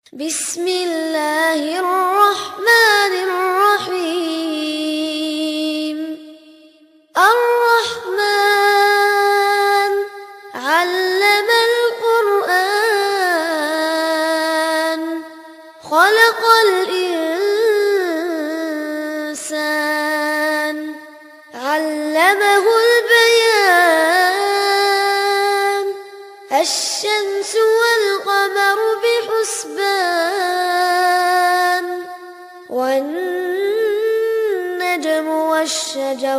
بسم الله الرحمن الرحيم الرحمن علم القرآن خلق الإنسان علمه البيان الشمس والقمر بحسبان والنجم والشجر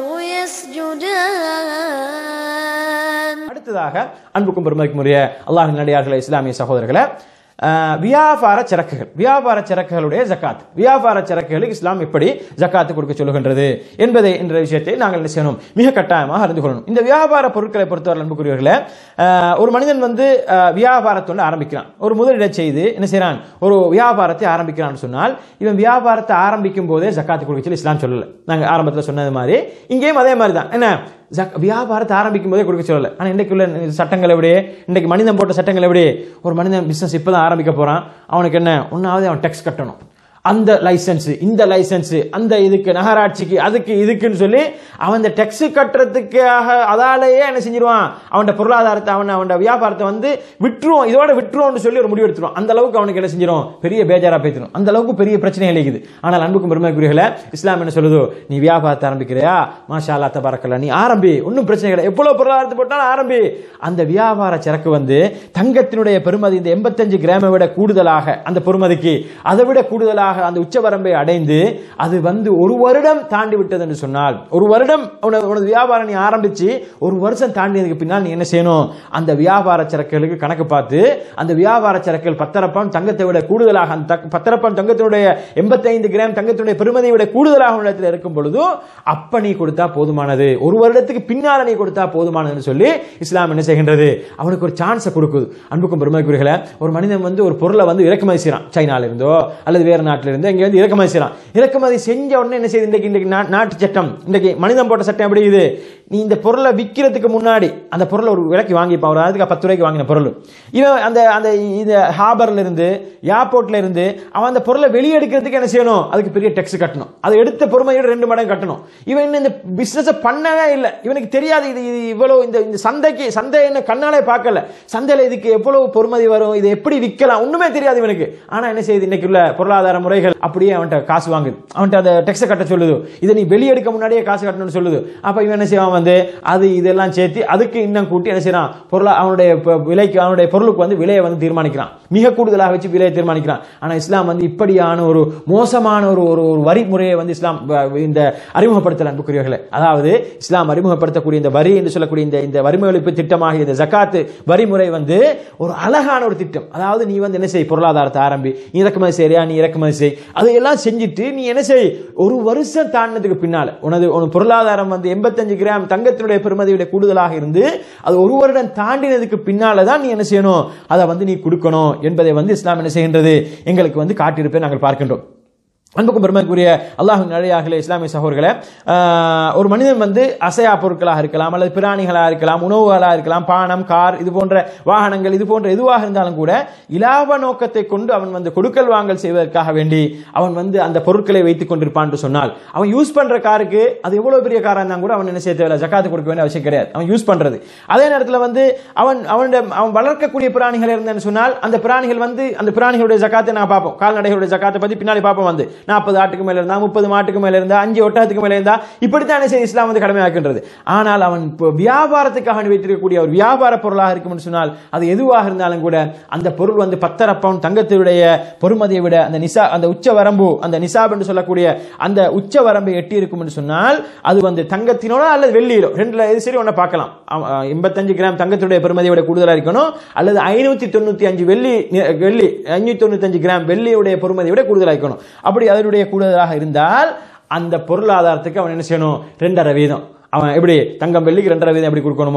يسجدان அடுத்ததாக அன்புக்கும் பெருமைக்குரிய அல்லாஹின் நடிகார்களே இஸ்லாமிய சகோதரர்களே அஹ், வியாபார சரக்குகள் வியாபார சரக்குகளுடைய ஜக்காத் வியாபார சரக்குகளுக்கு இஸ்லாம் எப்படி ஜக்காத்து கொடுக்க சொல்லுகின்றது என்பதை என்ற விஷயத்தை நாங்கள் என்ன செய்யணும் மிக கட்டாயமாக அறிந்து கொள்ளணும் இந்த வியாபார பொருட்களை பொறுத்தவரை அன்புக்குரியவர்களே அஹ், ஒரு மனிதன் வந்து அஹ், வியாபாரத்தொன்று ஆரம்பிக்கிறான் ஒரு முதலீடை செய்து என்ன செய்றான் ஒரு வியாபாரத்தை ஆரம்பிக்கிறான்னு சொன்னால் இவன் வியாபாரத்தை ஆரம்பிக்கும் போதே ஜக்காத்து கொடுக்க சொல்லி இஸ்லாம் சொல்லல நாங்கள் ஆரம்பத்தில் சொன்னது மாதிரி இங்கேயும் அதே மாதிரி தான் என்ன ஜக் வியாபாரத்தை ஆரம்பிக்கும் போதே கொடுக்க சொல்லலை ஆனால் இன்றைக்கு உள்ள சட்டங்கள் எப்படி இன்றைக்கு மனிதன் போட்ட சட்டங்கள் எப்படி ஒரு மனிதன் பிஸ்னஸ் இப்போ தான் ஆரம்பிக்க போகிறான் அவனுக்கு என்ன ஒன்றாவது அவன் டேக்ஸ் கட்டணும் அந்த லைசன்ஸ் இந்த லைசன்ஸ் அந்த இதுக்கு நகராட்சிக்கு அதுக்கு இதுக்குன்னு சொல்லி அவன் இந்த டெக்ஸ் கட்டுறதுக்காக அதாலேயே என்ன செஞ்சிருவான் அவன் பொருளாதாரத்தை அவன் அவன் வியாபாரத்தை வந்து விட்டுருவோம் இதோட விட்டுருவோம்னு சொல்லி ஒரு முடிவு எடுத்துருவான் அந்த அளவுக்கு அவனுக்கு என்ன செஞ்சிரும் பெரிய பேஜாரா பேத்திரும் அந்த அளவுக்கு பெரிய பிரச்சனை இருக்குது ஆனால் அன்புக்கும் பெருமைக்குரியர்களே இஸ்லாம் என்ன சொல்லுதோ நீ வியாபாரத்தை ஆரம்பிக்கிறியா மாஷா அல்லா தபாரக்கல்ல நீ ஆரம்பி ஒன்றும் பிரச்சனை கிடையாது எவ்வளவு பொருளாதாரத்தை போட்டாலும் ஆரம்பி அந்த வியாபார சரக்கு வந்து தங்கத்தினுடைய பெருமதி இந்த எண்பத்தஞ்சு கிராமை விட கூடுதலாக அந்த பெருமதிக்கு அதை விட கூடுதலாக அந்த உச்சவரம்பை அடைந்து அது வந்து ஒரு வருடம் தாண்டி விட்டது என்று சொன்னால் ஒரு வருடம் உனது உனது வியாபாரம் நீ ஆரம்பிச்சு ஒரு வருஷம் தாண்டியதுக்கு பின்னால் நீ என்ன செய்யணும் அந்த வியாபார சரக்குகளுக்கு கணக்கு பார்த்து அந்த வியாபார சரக்குகள் பத்தரப்பம் தங்கத்தை விட கூடுதலாக அந்த தக்- பத்தரப்பம் தங்கத்தினுடைய எண்பத்தைந்து கிராம் தங்கத்தினுடைய பெருமதியை விட கூடுதலாக இடத்துல இருக்கும் பொழுது அப்ப நீ கொடுத்தா போதுமானது ஒரு வருடத்துக்கு பின்னால நீ கொடுத்தா போதுமானதுன்னு சொல்லி இஸ்லாம் என்ன செய்கின்றது அவனுக்கு ஒரு சான்ஸை கொடுக்குது அன்புக்கும் பெருமைக்குரியர்களே ஒரு மனிதன் வந்து ஒரு பொருளை வந்து இறக்குமதி செய்யறான் சைனால இருந்தோ அல்லது வேற நாட்டில இருந்தோ இங்க வந்து இறக்குமதி செய்யறான் இறக்குமதி செஞ்ச உடனே என்ன செய்யுது இன்றைக்கு இன்றைக்கு நா- நாட்டு சட்டம் இன்றைக்கு மனிதன் போட்ட சட்டம் எப்படி இது நீ இந்த பொருளை விற்கிறதுக்கு முன்னாடி அந்த பொருளை ஒரு விலைக்கு வாங்கிப்பான் ஒரு அதுக்கு பத்து ரூபாய்க்கு வாங்கின பொருள் இவன் அந்த அந்த இந்த ஹார்பர்ல இருந்து ஏர்போர்ட்ல இருந்து அவன் அந்த பொருளை வெளியெடுக்கிறதுக்கு என்ன செய்யணும் அதுக்கு பெரிய டெக்ஸ் கட்டணும் அதை எடுத்த பொறுமையோட ரெண்டு மடங்கு கட்டணும் இவன் இன்னும் இந்த பிசினஸ் பண்ணவே இல்லை இவனுக்கு தெரியாது இது இது இவ்வளவு இந்த இந்த சந்தைக்கு சந்தை என்ன கண்ணாலே பார்க்கல சந்தையில இதுக்கு எவ்வளவு பொறுமதி வரும் இதை எப்படி விற்கலாம் ஒண்ணுமே தெரியாது இவனுக்கு ஆனா என்ன செய்யுது இன்னைக்கு உள்ள பொருளாதார முறைகள் அப்படியே அவன்கிட்ட காசு வாங்குது அவன்கிட்ட அந்த டெக்ஸை கட்ட சொல்லுது இதை நீ வெளியெடுக்க முன்னாடியே காசு கட்டணும்னு சொல்லுது அப்ப இவன் என்ன செய்வான் வந்து அது இதெல்லாம் சேர்த்து அதுக்கு இன்னும் கூட்டி என்ன செய்யறான் பொருளா அவனுடைய ப- விலைக்கு அவனுடைய பொருளுக்கு வந்து விலையை வந்து தீர்மானிக்கிறான் மிக கூடுதலாக வச்சு விலையை தீர்மானிக்கிறான் ஆனா இஸ்லாம் வந்து இப்படியான ஒரு மோசமான ஒரு ஒரு ஒரு வரி முறையை வந்து இஸ்லாம் வ- இந்த அறிமுகப்படுத்தல அன்புக்குரியவர்களே அதாவது இஸ்லாம் அறிமுகப்படுத்தக்கூடிய இந்த வரி என்று சொல்லக்கூடிய இந்த இந்த வறுமை ஒழிப்பு திட்டமாக இந்த ஜக்காத்து வரிமுறை வந்து ஒரு அழகான ஒரு திட்டம் அதாவது நீ வந்து என்ன செய் பொருளாதாரத்தை ஆரம்பி நீ இறக்குமதி செய்யறியா நீ இறக்குமதி செய் அதையெல்லாம் செஞ்சுட்டு நீ என்ன செய் ஒரு வருஷம் தாண்டினதுக்கு பின்னால உனது உனது பொருளாதாரம் வந்து எண்பத்தஞ்சு கிராம் தங்கத்தினுடைய பெருமதியை விட கூடுதலாக இருந்து அது ஒரு வருடம் தாண்டினதுக்கு பின்னால தான் நீ என்ன செய்யணும் அதை வந்து நீ கொடுக்கணும் என்பதை வந்து இஸ்லாம் என்ன செய்கின்றது எங்களுக்கு வந்து காட்டியிருப்பதை நாங்கள் பார்க்கின்றோம் அன்புக்கும் பெருமைக்குரிய அல்லாஹின் நழையாகலே இஸ்லாமிய சகோதரர்களே ஆஹ், ஒரு மனிதன் வந்து அசையா பொருட்களாக இருக்கலாம் அல்லது பிராணிகளாக இருக்கலாம் உணவுகளாக இருக்கலாம் பானம் கார் இது போன்ற வாகனங்கள் இது போன்ற எதுவாக இருந்தாலும் கூட இலாப நோக்கத்தை கொண்டு அவன் வந்து கொடுக்கல் வாங்கல் செய்வதற்காக வேண்டி அவன் வந்து அந்த பொருட்களை வைத்துக் கொண்டிருப்பான் என்று சொன்னால் அவன் யூஸ் பண்ற காருக்கு அது எவ்வளவு பெரிய காரா இருந்தாலும் கூட அவன் என்ன செய்ய தேவையில்லை ஜக்காத்து கொடுக்க வேண்டிய அவசியம் கிடையாது அவன் யூஸ் பண்றது அதே நேரத்தில் வந்து அவன் அவனுடைய அவன் வளர்க்கக்கூடிய பிராணிகள் இருந்தேன்னு சொன்னால் அந்த பிராணிகள் வந்து அந்த பிராணிகளுடைய ஜக்காத்தை நான் பார்ப்போம் கால்நடைகளுடைய ஜக்காத்தை பத்தி பின்னாடி பார்ப்போம் வந்து நாற்பது ஆட்டுக்கு மேல இருந்தா முப்பது மாட்டுக்கு மேல இருந்தா அஞ்சு ஒட்டகத்துக்கு மேல இருந்தா இப்படித்தான் என்ன செய்ய இஸ்லாம் வந்து கடமையாக்கின்றது ஆனால் அவன் இப்போ வியாபாரத்துக்காக வேண்டி வைத்திருக்கக்கூடிய ஒரு வியாபார பொருளாக இருக்கும்னு சொன்னால் அது எதுவாக இருந்தாலும் கூட அந்த பொருள் வந்து பத்தரை பவுன் தங்கத்தினுடைய பொறுமதியை விட அந்த நிசா அந்த உச்ச வரம்பு அந்த நிசாப் என்று சொல்லக்கூடிய அந்த உச்ச வரம்பை எட்டி இருக்கும் என்று சொன்னால் அது வந்து தங்கத்தினோட அல்லது வெள்ளியிலோ ரெண்டுல எது சரி ஒன்றை பார்க்கலாம் ஆமா, எண்பத்தஞ்சு கிராம் தங்கத்தினுடைய பெறுமதியை விட கூடுதலாக இருக்கணும் அல்லது ஐநூத்தி தொண்ணூத்தி அஞ்சு வெள்ளி நி- வெள்ளி ஐநூத்தி தொண்ணூத்தஞ்சு கிராம் வெள்ளியுடைய பொறுமதியை விட கூடுதலாக இருக்கணும் அப்படி அதனுடைய கூடுதலாக இருந்தால் அந்த பொருளாதாரத்துக்கு அவன் என்ன செய்யணும் ரெண்டரை வீதம் அவன் எப்படி தங்கம் வெள்ளிக்கு ரெண்டரை வீதம் எப்படி கொடுக்கணுமோ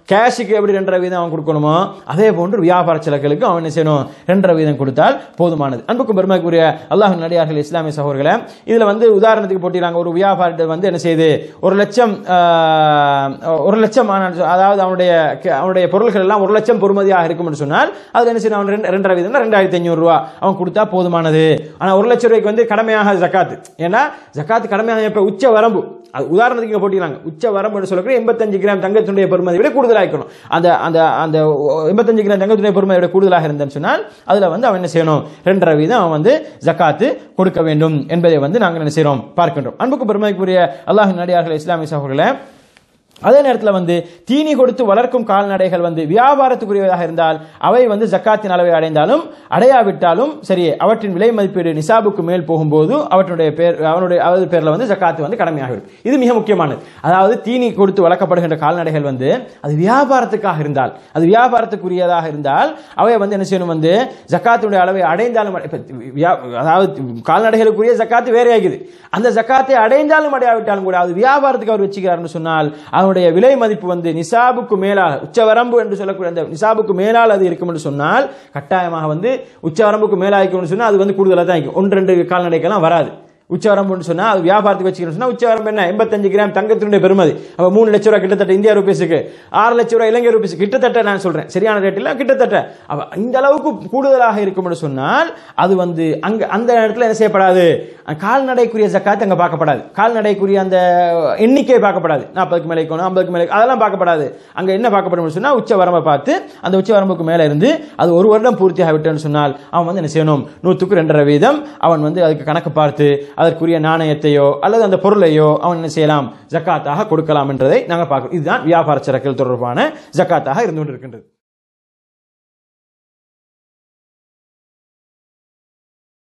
கேஷுக்கு எப்படி ரெண்டரை வீதம் அவன் கொடுக்கணுமோ அதே போன்று வியாபார சரக்குகளுக்கு அவன் என்ன செய்யணும் ரெண்டரை வீதம் கொடுத்தால் போதுமானது அன்புக்கும் பெருமைக்குரிய அல்லாஹ் நடிகார்கள் இஸ்லாமிய சகோதரர்களை இதுல வந்து உதாரணத்துக்கு போட்டிருக்காங்க ஒரு வியாபாரி வந்து என்ன செய்யுது ஒரு லட்சம் ஆஹ், ஒரு லட்சம் ஆன- அதாவது அவனுடைய அவனுடைய பொருள்கள் எல்லாம் ஒரு லட்சம் பொறுமதியாக இருக்கும் என்று சொன்னால் அதுல என்ன செய்யணும் அவன் ரெண்டு- ரெண்டரை வீதம் ரெண்டாயிரத்தி ஐநூறு ரூபா அவன் கொடுத்தா போதுமானது ஆனா ஒரு லட்சம் ரூபாய்க்கு வந்து கடமையாக ஜக்காத்து ஏன்னா ஜக்காத்து கடமையாக இப்ப உச்ச வரம்பு அது உதாரணத்துக்கு இங்க போட்டிருக்காங்க உச்ச வரம்பு சொல்லக்கூடிய எண்பத்தஞ்சு கிராம் தங்கத்தினுடைய பெருமதியை விட கூடுதலாக இருக்கணும் அந்த அந்த அந்த எண்பத்தஞ்சு கிராம் தங்கத்தினுடைய பெருமதியை விட கூடுதலாக இருந்தேன்னு சொன்னால் அதுல வந்து அவன் என்ன செய்யணும் ரெண்டரை வீதம் அவன் வந்து ஜக்காத்து கொடுக்க வேண்டும் என்பதை வந்து நாங்கள் என்ன செய்றோம் பார்க்கின்றோம் அன்புக்கு பெருமைக்குரிய அல்லாஹின் நடிகார்கள் இஸ்லாமிய சகோதரர்களே அதே நேரத்தில் வந்து தீனி கொடுத்து வளர்க்கும் கால்நடைகள் வந்து வியாபாரத்துக்குரியதாக இருந்தால் அவை வந்து ஜக்காத்தின் அளவை அடைந்தாலும் அடையாவிட்டாலும் சரி அவற்றின் விலை மதிப்பீடு நிசாபுக்கு மேல் போகும்போது அவற்றுடைய பேர் அவனுடைய அவரது பேர்ல வந்து ஜக்காத்து வந்து கடமையாகிவிடும் இது மிக முக்கியமானது அதாவது தீனி கொடுத்து வளர்க்கப்படுகின்ற கால்நடைகள் வந்து அது வியாபாரத்துக்காக இருந்தால் அது வியாபாரத்துக்குரியதாக இருந்தால் அவை வந்து என்ன செய்யணும் வந்து ஜக்காத்தினுடைய அளவை அடைந்தாலும் இப்ப வியா- அதாவது கால்நடைகளுக்குரிய ஜக்காத்து வேற ஆகுது அந்த ஜக்காத்தை அடைந்தாலும் அடையாவிட்டாலும் கூட அது வியாபாரத்துக்கு அவர் வச்சுக்கிறார்னு சொன்னால் அவனுடைய விலை மதிப்பு வந்து நிசாபுக்கு மேலாக உச்சவரம்பு என்று சொல்லக்கூடிய அந்த நிசாபுக்கு மேலால் அது இருக்கும் என்று சொன்னால் கட்டாயமாக வந்து உச்சவரம்புக்கு மேலாக இருக்கும்னு சொன்னால் அது வந்து கூடுதலாக தான் இருக்கும் ஒன்று ரெண்டு கால்நடைக்கெல்லாம் வராது உச்சவரம்புன்னு சொன்னா அது வியாபாரத்துக்கு வச்சுக்கணும் சொன்னா உச்சவரம்பு என்ன எண்பத்தஞ்சு கிராம் தங்கத்தினுடைய பெருமதி அப்ப மூணு லட்ச ரூபாய் கிட்டத்தட்ட இந்தியா ரூபீஸுக்கு ஆறு லட்ச ரூபாய் இலங்கை ரூபீஸ் கிட்டத்தட்ட நான் சொல்றேன் சரியான ரேட்டில் கிட்டத்தட்ட அப்ப இந்த அளவுக்கு கூடுதலாக இருக்கும்னு சொன்னால் அது வந்து அங்க அந்த இடத்துல என்ன செய்யப்படாது கால்நடைக்குரிய ஜக்காத் அங்க பார்க்கப்படாது கால்நடைக்குரிய அந்த எண்ணிக்கை பார்க்கப்படாது நாற்பதுக்கு மேலே இருக்கணும் ஐம்பதுக்கு மேலே அதெல்லாம் பார்க்கப்படாது அங்க என்ன பார்க்கப்படும் சொன்னா உச்ச வரம்பை பார்த்து அந்த உச்ச வரம்புக்கு மேலே இருந்து அது ஒரு வருடம் பூர்த்தியாக விட்டேன்னு சொன்னால் அவன் வந்து என்ன செய்யணும் நூற்றுக்கு ரெண்டரை வீதம் அவன் வந்து அதுக்கு கணக்கு பார்த்து அதற்குரிய நாணயத்தையோ அல்லது அந்த பொருளையோ அவன் என்ன செய்யலாம் ஜக்காத்தாக கொடுக்கலாம் என்றதை நாங்கள் பார்க்கிறோம் இதுதான் வியாபார சரக்குகள் தொடர்பான ஜக்காத்தாக இருந்து கொண்டிருக்கின்றது